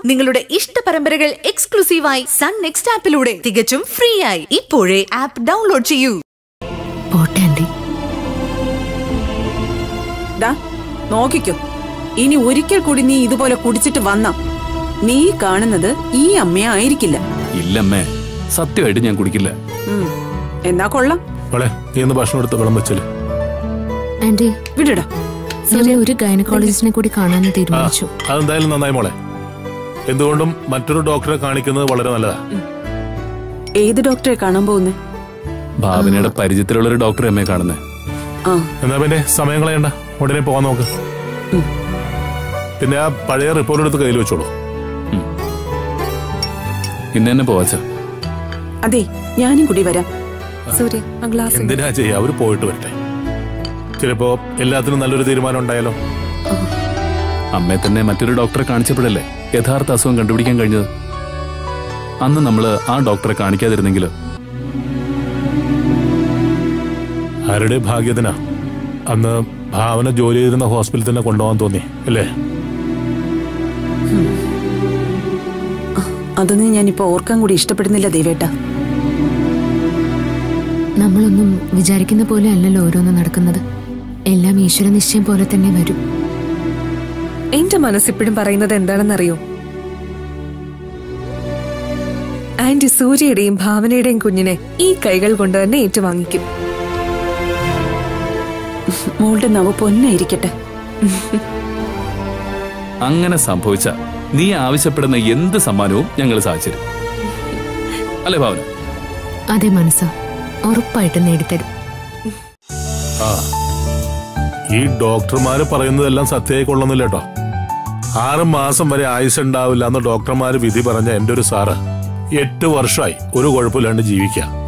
നിങ്ങളുടെ ഇഷ്ട പരമ്പരകൾ എക്സ്ക്ലൂസീവായി സൺ നെക്സ്റ്റ് ആപ്പിലൂടെ തികച്ചും ഫ്രീ ആയി ഇപ്പോഴേ ആപ്പ് ഡൗൺലോഡ് ചെയ്യൂ പോട്ടെ ആന്റി ഡാ നോക്കിക്കോ ഇനി ഒരിക്കൽ കൂടി നീ ഇതുപോലെ കുടിച്ചിട്ട് വന്ന നീ കാണുന്നത് ഈ അമ്മയെ ആയിരിക്കില്ല ഇല്ലമ്മേ സത്യമായിട്ട് ഞാൻ കുടിക്കില്ല ഉം. എന്നാ കൊള്ളാം മോളെ നീ ഒന്ന് ഭക്ഷണം എടുത്ത് വെള്ളം വെച്ചല് ആന്റി വിടടാ ഞങ്ങൾ ഒരു ഗൈനക്കോളജിസ്റ്റിനെ കൂടി കാണാമെന്ന് ആ തീരുമാനിച്ചു അതെന്തായാലും നന്നായി മോളെ എന്തുകൊണ്ടും മറ്റൊരു ഡോക്ടറെ കാണിക്കുന്നത് വളരെ നല്ലതാ ഏത് ഡോക്ടറെ കാണാൻ പോകുന്നേ ഭാവനയുടെ പരിചയത്തിലുള്ള ഒരു ഡോക്ടറെ അമ്മയെ കാണുന്നേ ആ എന്നാ പിന്നെ സമയം കളയണ്ട ഉടനെ പോകാൻ നോക്ക് പിന്നെ ആ പഴയ റിപ്പോർട്ട് എടുത്ത് കയ്യിൽ വെച്ചോളൂ ഇന്ന് തന്നെ പോവാച്ച അതെ ഞാനും കൂടി വരാം സൂര്യ ആ ഗ്ലാസ് എന്തിനാ ചെയ്യാ അവര് പോയിട്ട് വരട്ടെ ചിലപ്പോ എല്ലാത്തിനും നല്ലൊരു തീരുമാനം ഉണ്ടായാലോ അമ്മയെ തന്നെ മറ്റൊരു ഡോക്ടറെ കാണിച്ചപ്പോഴല്ലേ യഥാർത്ഥ അസുഖം കണ്ടുപിടിക്കാൻ കഴിഞ്ഞത് അന്ന് നമ്മള് ആ ഡോക്ടറെ കാണിക്കാതിരുന്നെങ്കിൽ ആരുടെ ഭാഗ്യത്തിനാ അന്ന് ഭാവന ജോലി ചെയ്തിരുന്ന ഹോസ്പിറ്റലിൽ തന്നെ കൊണ്ടുപോകാൻ തോന്നി അല്ലേ അതൊന്നും ഞാനിപ്പോ ഓർക്കാൻ കൂടി ഇഷ്ടപ്പെടുന്നില്ല ദേവേട്ട നമ്മളൊന്നും വിചാരിക്കുന്ന പോലെ അല്ലല്ലോ ഓരോന്നും നടക്കുന്നത് എല്ലാം ഈശ്വര നിശ്ചയം പോലെ തന്നെ വരും എന്റെ മനസ്സിപ്പോഴും പറയുന്നത് എന്താണെന്നറിയോ ആന്റി സൂര്യയുടെയും ഭാവനയുടെയും കുഞ്ഞിനെ ഈ കൈകൾ കൊണ്ട് തന്നെ ഏറ്റുവാങ്ങിക്കും മോളുടെ നവ പൊന്നായിരിക്കട്ടെ അങ്ങനെ സംഭവിച്ച നീ ആവശ്യപ്പെടുന്ന എന്ത് സമ്മാനവും ഞങ്ങൾ സാധിച്ചിരും അല്ലേ ഭാവന അതെ മനസ്സ ഉറപ്പായിട്ട് നേടിത്തരും ആ ഈ ഡോക്ടർമാര് പറയുന്നതെല്ലാം സത്യമായി കൊള്ളുന്നില്ല കേട്ടോ ആറ് മാസം വരെ ആയുസ് ഉണ്ടാവില്ല എന്ന് ഡോക്ടർമാര് വിധി പറഞ്ഞ എന്റെ ഒരു സാറ് എട്ട് വർഷമായി ഒരു കുഴപ്പമില്ലാണ്ട് ജീവിക്കാം